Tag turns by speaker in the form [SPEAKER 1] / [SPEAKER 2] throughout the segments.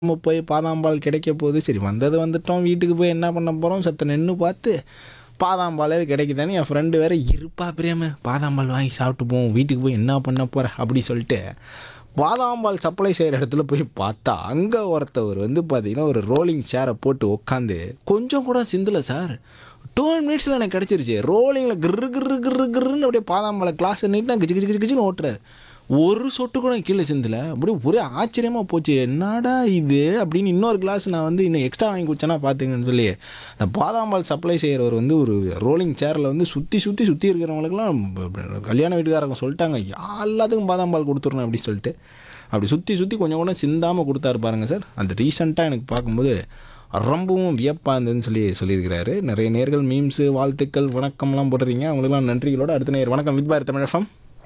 [SPEAKER 1] நம்ம போய் பாதாம்பால் கிடைக்க போகுது சரி வந்தது வந்துட்டோம் வீட்டுக்கு போய் என்ன பண்ண போகிறோம் சத்த நின்று பார்த்து பாதாம்பாலே கிடைக்குதானே என் ஃப்ரெண்டு வேற இருப்பா பிரேமு பாதாம்பால் வாங்கி சாப்பிட்டு போவோம் வீட்டுக்கு போய் என்ன பண்ண போகிற அப்படி சொல்லிட்டு பாதாம்பால் சப்ளை செய்கிற இடத்துல போய் பார்த்தா அங்கே ஒருத்தவர் வந்து பார்த்தீங்கன்னா ஒரு ரோலிங் சேரை போட்டு உட்காந்து கொஞ்சம் கூட சிந்தலை சார் டூ மினிட்ஸில் எனக்கு கிடச்சிருச்சு ரோலிங்கில் கிரு கிரு கிரு கிருன்னு அப்படியே பாதாம்பாலை கிளாஸ் நீட்டாக கிச்சு கிச்சு கிச்சு கிச்சுன்னு ஓட்டுறாரு ஒரு சொட்டு கூட கீழே சிந்தல அப்படியே ஒரே ஆச்சரியமாக போச்சு என்னடா இது அப்படின்னு இன்னொரு கிளாஸ் நான் வந்து இன்னும் எக்ஸ்ட்ரா வாங்கி குடிச்சேன்னா பார்த்துங்கன்னு சொல்லி அந்த பாதாம்பால் சப்ளை செய்கிறவர் வந்து ஒரு ரோலிங் சேரில் வந்து சுற்றி சுற்றி சுற்றி இருக்கிறவங்களுக்குலாம் ப- ப- கல்யாண வீட்டுக்காரங்க சொல்லிட்டாங்க எல்லாத்துக்கும் பாதாம்பால் கொடுத்துடணும் அப்படி சொல்லிட்டு அப்படி சுற்றி சுற்றி கொஞ்சம் கூட சிந்தாமல் கொடுத்தாரு பாருங்க சார் அந்த ரீசெண்டாக எனக்கு பார்க்கும்போது ரொம்பவும் வியப்பாக இருந்ததுன்னு சொல்லி சொல்லியிருக்கிறாரு நிறைய நேர்கள் மீம்ஸு வாழ்த்துக்கள் வணக்கம்லாம் போடுறீங்க அவங்களுக்குலாம் நன்றிகளோட அடுத்த நேர் வணக்கம் வித் பாரத் தமிழகம்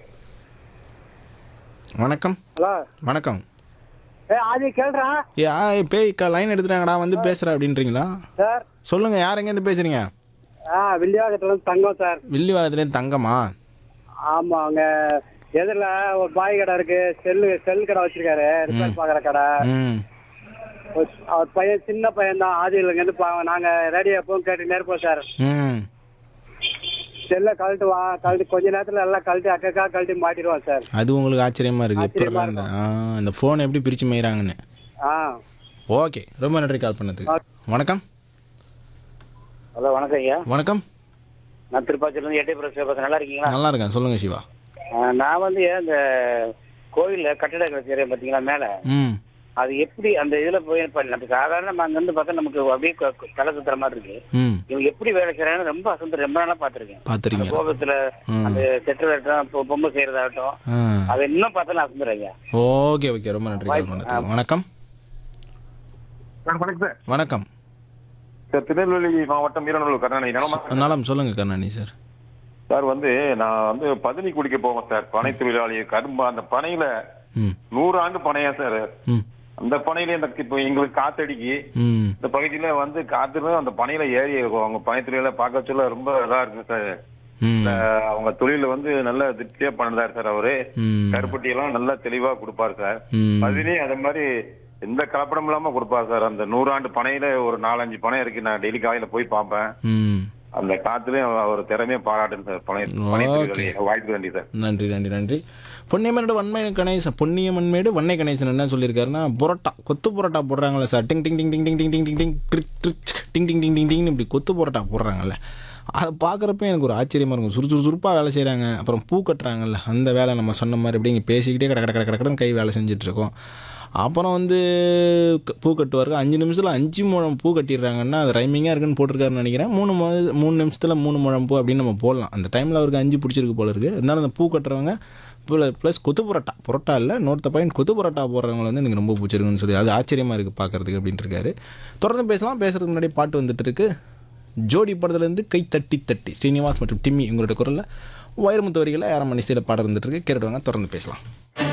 [SPEAKER 1] வணக்கம்
[SPEAKER 2] ஹலோ
[SPEAKER 1] வணக்கம்
[SPEAKER 2] ஏ ஆதி கேள்றா
[SPEAKER 1] ஏ ஆ பேய் லைன் எடுத்துட்டாங்கடா வந்து பேசுகிறேன் அப்படின்றீங்களா
[SPEAKER 2] சார்
[SPEAKER 1] சொல்லுங்கள் யார் எங்கேருந்து பேசுகிறீங்க
[SPEAKER 2] ஆ வில்லிவாக்கத்துல இருந்து தங்கம் சார்
[SPEAKER 1] வில்லிவாதத்துலேருந்து தங்கமா
[SPEAKER 2] ஆமா அங்க எதிரில் ஒரு பாய் கடை இருக்கு செல்லு செல் கடை வச்சிருக்காரு ரிப்பேர் பாக்குற கடை
[SPEAKER 1] ம்
[SPEAKER 2] ஒரு- அவர் பையன் சின்ன பையன் தான் ஆதியில இருந்து பா- நாங்க ரேடியோ எப்பவும் கேட்டுட்டே இருப்போம் சார்
[SPEAKER 1] ம்
[SPEAKER 2] செல்லை கழட்டுவான் கழட்டி கொஞ்ச நேரத்துல எல்லாம் கழட்டி அக்கா கழட்டி மாட்டிடுவான் சார்
[SPEAKER 1] அது உங்களுக்கு ஆச்சரியமாக இருக்குது எப்படி
[SPEAKER 2] ஆச்சரியமா
[SPEAKER 1] இந்த ஆ இந்த ஃபோனை எப்படி பிரித்து மேய்கிறாங்கன்னு
[SPEAKER 2] ஆ
[SPEAKER 1] ஓகே ரொம்ப நன்றி கால் பண்ணதுக்கு வணக்கம்
[SPEAKER 3] ஹலோ வணக்கம் ஐயா
[SPEAKER 1] வணக்கம்
[SPEAKER 3] நான் திருப்பாச்சியிலேருந்து எட்டை பிரஸ் பேசுகிறேன் நல்லா இருக்கீங்களா
[SPEAKER 1] நல்லா இருக்கேன் சொல்லுங்கள் சிவா
[SPEAKER 3] ஆ, நான் வந்து ஏன் இந்த கோயிலில் கட்டடங்கள் செய்கிறேன் பார்த்தீங்களா மேலே
[SPEAKER 1] ம்
[SPEAKER 3] அது எப்படி அந்த இதில் போய் இப்போ நம்ம சாதாரண நம்ம அங்கேருந்து பார்த்தா நமக்கு அப்படியே க- க- தலை சுத்துற மாதிரி இருக்கு
[SPEAKER 1] ம்
[SPEAKER 3] இவங்க எப்படி வேலை செய்கிறாங்கன்னு ரொம்ப அசந்து ரொம்ப நாளாக பார்த்துருக்கேன்
[SPEAKER 1] பார்த்துறீங்க
[SPEAKER 3] கோபத்தில்
[SPEAKER 1] ம்.
[SPEAKER 3] அந்த செட்டுலாட்டம் பொ- பொம்மை செய்கிறதாகட்டும்
[SPEAKER 1] ஆ
[SPEAKER 3] அதை இன்னும் பார்த்தா நான் அசந்துறேங்க
[SPEAKER 1] ஓகே ஓகே ரொம்ப நன்றி கால் பண்ணதுக்கு வணக்கம்
[SPEAKER 4] சார் வணக்கம் சார்
[SPEAKER 1] வணக்கம்
[SPEAKER 4] சார் திருநெல்வேலி மாவட்டம் வீரநல்லூர் கருணாநிதி நலமா
[SPEAKER 1] நலம் சொல்லுங்கள் கருணாணி சார்
[SPEAKER 4] சார் வந்து நான் வந்து பதினி குடிக்க போவேன் சார் பனை தொழிலாளி கரும்பு அந்த பனையில
[SPEAKER 1] ம்
[SPEAKER 4] நூறு ஆண்டு பனையா சார்
[SPEAKER 1] ம்
[SPEAKER 4] அந்த பனையில இந்த இப்போ எங்களுக்கு காத்தடிக்கு
[SPEAKER 1] ம்
[SPEAKER 4] இந்த பகுதியில வந்து காத்துல அந்த பனையில ஏறி இருக்கும் அவங்க பனை தொழில பார்க்க சொல்ல ரொம்ப இதா இருக்கு சார்
[SPEAKER 1] ம்
[SPEAKER 4] அஹ் அவங்க தொழில வந்து நல்ல திருப்தியா பண்ணுறாரு சார் அவரு
[SPEAKER 1] ம்
[SPEAKER 4] கருப்பட்டி எல்லாம் நல்லா தெளிவா கொடுப்பாரு சார்
[SPEAKER 1] ம்
[SPEAKER 4] பதினி அதே மாதிரி எந்த கலப்படம் இல்லாம கொடுப்பாரு சார் அந்த நூறாண்டு பனையில ஒரு நாலஞ்சு பனை இருக்கு நான் டெய்லி காலையில போய் பார்ப்பேன்
[SPEAKER 1] ம்
[SPEAKER 4] அந்த காத்துலயும் அவர் திறமையை பாராட்டுங்க சார் பனை பனை தொழிலாளி. வாய்ப்பு நன்றி சார்
[SPEAKER 1] நன்றி நன்றி நன்றி பொன்னியம்மனோட வன்மை கணேசன் பொன்னியம்மன்மேடு வன்னை கணேசன் என்ன சொல்லியிருக்காருன்னா புரோட்டா கொத்து புரோட்டா போடுறாங்களே சார் டிங் டிங் டிங் டிங் டிங் டிங் டிங் டிங் டிங் ட்ரிக் ட்ரிக் டிங் டிங் டிங் டிங் டிங்னு இப்படி கொத்து புரோட்டா போடுறாங்கல்ல அதை பார்க்குறப்ப எனக்கு ஒரு ஆச்சரியமாக இருக்கும் சுறு சுறு சுறுப்பாக வேலை செய்கிறாங்க அப்புறம் பூ கட்டுறாங்கல்ல அந்த வேலை நம்ம சொன்ன மாதிரி இப்படி இங்கே பேசிக்கிட்டே கட கட கட கடன்னு கை வேலை செஞ்சுட்டு இருக்கோம் அப்புறம் வந்து க- பூ கட்டுவார்கள் அஞ்சு நிமிஷத்தில் அஞ்சு முழம் பூ கட்டிடுறாங்கன்னா அது ரைமிங்காக இருக்குன்னு போட்டிருக்காருன்னு நினைக்கிறேன் மூணு மு மூணு நிமிஷத்தில் மூணு முழம் பூ அப்படின்னு நம்ம போடலாம் அந்த டைமில் அவருக்கு அஞ்சு பிடிச்சிருக்கு போல இருக்குது இருந்தாலும் அந்த பூ கட்டுறவங்க ப்ளஸ் கொத்து புரோட்டா புரோட்டா இல்லை நோர்த்த பாயிண்ட் கொத்து புரோட்டா போடுறவங்க வந்து எனக்கு ரொம்ப பிடிச்சிருக்குன்னு சொல்லி அது ஆச்சரியமாக இருக்குது பார்க்கறதுக்கு அப்படின்ட்டு இருக்காரு தொடர்ந்து பேசலாம் பேசுறதுக்கு முன்னாடி பாட்டு வந்துட்டு இருக்கு ஜோடி படத்துலேருந்து கை தட்டி தட்டி ஸ்ரீனிவாஸ் மற்றும் டிம்மி உங்களோட குரலில் வைரமுத்து வரிகளை யாரம் மணிசையில் பாடம் இருந்துட்டு இருக்கு கேட்டுவாங்க தொடர்ந்து பேசலாம்